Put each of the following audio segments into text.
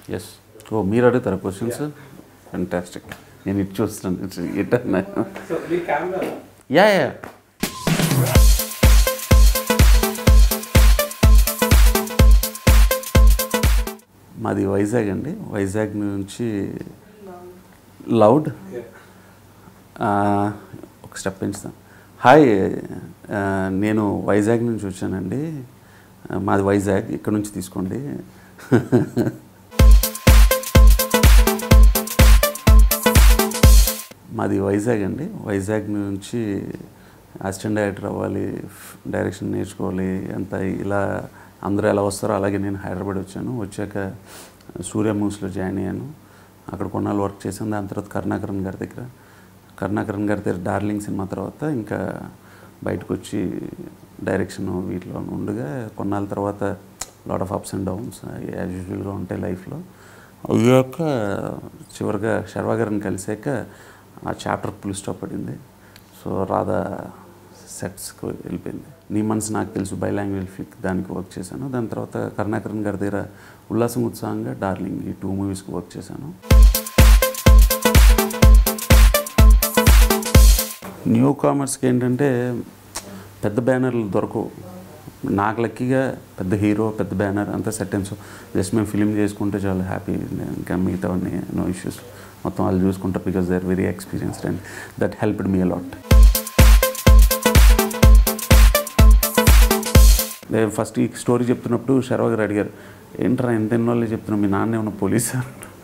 Yes ఓ మీరు అడుగుతారా questions fantastic నేను ఇటు చూస్తున్నాను ఎట్టన్నా సో మీ కెమెరా యా యా మాది వైజాగ్ అండి వైజాగ్ నుంచి లౌడ్ ఆ, ఒక స్టెప్ పెంచుతాం హాయ్ ఆ, నేను వైజాగ్ నుంచి వచ్చానండి ఆ, మాది వైజాగ్ ఇక్కడ నుంచి తీసుకోండి మాది వైజాగ్ అండి వైజాగ్ నుంచి అసిస్టెంట్ డైరెక్టర్ అవ్వాలి డైరెక్షన్ నేర్చుకోవాలి అంత ఇలా అందరూ ఎలా వస్తారో అలాగే నేను హైదరాబాద్ వచ్చాను వచ్చాక సూర్య మూవీస్లో జాయిన్ అయ్యాను అక్కడ కొన్నాళ్ళు వర్క్ చేశాను దాని తర్వాత కరుణాకరణ్ గారి దగ్గర కరుణాకరణ్ గారి దగ్గర డార్లింగ్ సినిమా తర్వాత ఇంకా బయటకు వచ్చి డైరెక్షన్ వీటిలో ఉండగా కొన్నాళ్ళ తర్వాత lot of ups and downs as యూజువల్గా ఉంటాయి లైఫ్లో అయ్యాక చివరిగా శర్వా గారిని కలిసాక ఆ చాప్టర్ పుల్ స్టాప్ పడింది సో రాధా సెట్స్కి వెళ్ళిపోయింది నీ మనసు నాకు తెలుసు బై లాంగ్వేజ్ ఫిక్ దానికి వర్క్ చేశాను దాని తర్వాత కరుణాకరణ్ గారి దగ్గర ఉల్లాసం ఉత్సాహంగా డార్లింగ్ ఈ టూ మూవీస్కి వర్క్ చేశాను న్యూ కామర్స్కి ఏంటంటే పెద్ద బ్యానర్లు దొరకవు నాకు లక్కీగా పెద్ద హీరో పెద్ద బ్యానర్ అంతా సెట్టెన్స్ జస్ట్ మేము ఫిలిం చేసుకుంటే చాలా హ్యాపీ ఇంకా మిగతావన్నీ నో ఇష్యూస్ మొత్తం వాళ్ళు చూసుకుంటారు because they are very experienced and that helped me a lot నేను ఫస్ట్ ఈ స్టోరీ చెప్తున్నప్పుడు శర్వ గారు అడిగారు ఏంట్రా ఎంత ఎన్నోళ్ళే చెప్తున్నావు మీ నాన్న ఏమన్నా పోలీసా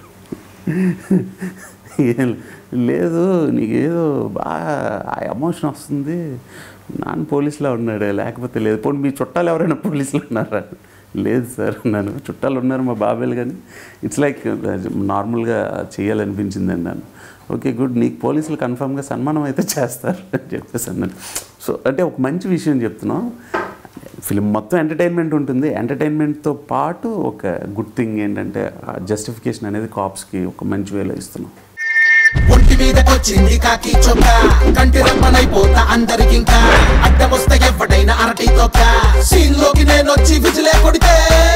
ఏం లేదు నీకేదో బాగా ఆ ఎమోషన్ వస్తుంది నాన్న పోలీసులో ఉన్నాడు లేకపోతే లేదు పోనీ మీ చుట్టాలు ఎవరైనా పోలీసులు ఉన్నారా లేదు సార్ నన్ను చుట్టాలు ఉన్నారు మా బాబాయ్లు కానీ ఇట్స్ లైక్ నార్మల్గా చేయాలనిపించింది అన్నాను ఓకే గుడ్ నీకు పోలీసులు కన్ఫామ్గా సన్మానం అయితే చేస్తారు అని చెప్పేసి అన్నాను సో అంటే ఒక మంచి విషయం చెప్తున్నాం ఫిలిం మొత్తం ఎంటర్టైన్మెంట్ ఉంటుంది ఎంటర్టైన్మెంట్తో పాటు ఒక గుడ్ థింగ్ ఏంటంటే జస్టిఫికేషన్ అనేది కాప్స్కి ఒక మంచి వేలో ఇస్తున్నాం ఒంటి మీద వచ్చింది కాకి చొక్క కంటి రెప్పనైపోతా అందరికింకా అడ్డమొస్తే ఎవడైనా అరటి తొక్క సీన్ లోకి నేను వచ్చి విజిలే కొడితే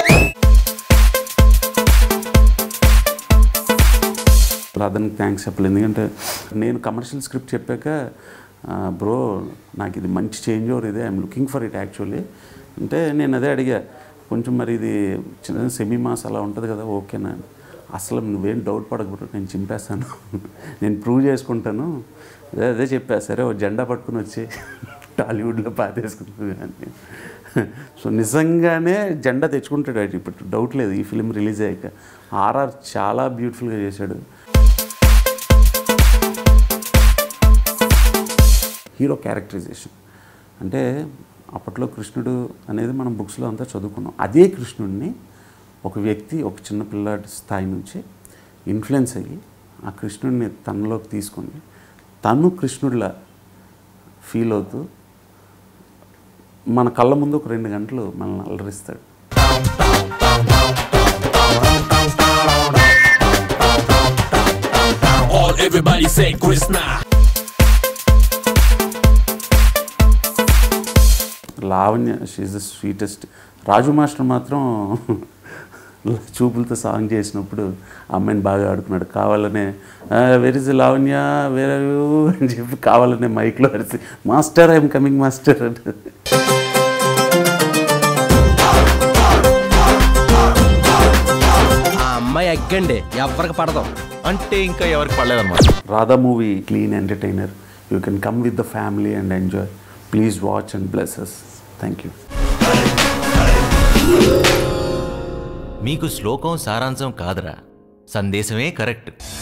రాధన్కి థ్యాంక్స్ చెప్పలేదు ఎందుకంటే నేను కమర్షియల్ స్క్రిప్ట్ చెప్పాక బ్రో నాకు ఇది మంచి చేంజ్ ఓవర్ ఇదే I'm looking for it actually అంటే నేను అదే అడిగా కొంచెం మరి ఇది చిన్న సెమీ మాస్ అలా ఉంటుంది కదా ఓకేనా అసలు నువ్వేం డౌట్ పడకూడదు నేను చింపేస్తాను నేను ప్రూవ్ చేసుకుంటాను అదే అదే చెప్పా సరే ఓ జెండా పట్టుకుని వచ్చి టాలీవుడ్లో పాతేసుకుంటుంది కానీ సో నిజంగానే జెండా తెచ్చుకుంటాడు ఆయన ఇప్పుడు డౌట్ లేదు ఈ ఫిలిం రిలీజ్ అయ్యాక ఆర్ఆర్ చాలా బ్యూటిఫుల్గా చేశాడు హీరో క్యారెక్టరైజేషన్ అంటే అప్పట్లో కృష్ణుడు అనేది మనం బుక్స్లో అంతా చదువుకున్నాం అదే కృష్ణుడిని ఒక వ్యక్తి ఒక చిన్న పిల్లాడి స్థాయి నుంచి ఇన్ఫ్లుయెన్స్ అయ్యి ఆ కృష్ణుడిని తనలోకి తీసుకొని తను కృష్ణుడిలా ఫీల్ అవుతూ మన కళ్ళ ముందు ఒక రెండు గంటలు మనల్ని అలరిస్తాడు All everybody say Krishna. Lavanya she's the sweetest Raju master మాత్రం చూపులతో సాంగ్ చేసినప్పుడు ఆ అమ్మాయిని బాగా ఆడుకున్నాడు కావాలనే where is Lavanya where are you అని చెప్పి కావాలనే మైక్లో అరిసి మాస్టర్ ఐఎమ్ కమింగ్ మాస్టర్ అంటే ఆ అమ్మాయి ఎగ్గండి ఎవరికి పడదాం అంటే ఇంకా ఎవరికి పడలేదన్నమాట Radha movie clean entertainer you can come with the family and enjoy please watch and blesses thank you మీకు శ్లోకం సారాంశం కాదురా సందేశమే కరెక్ట్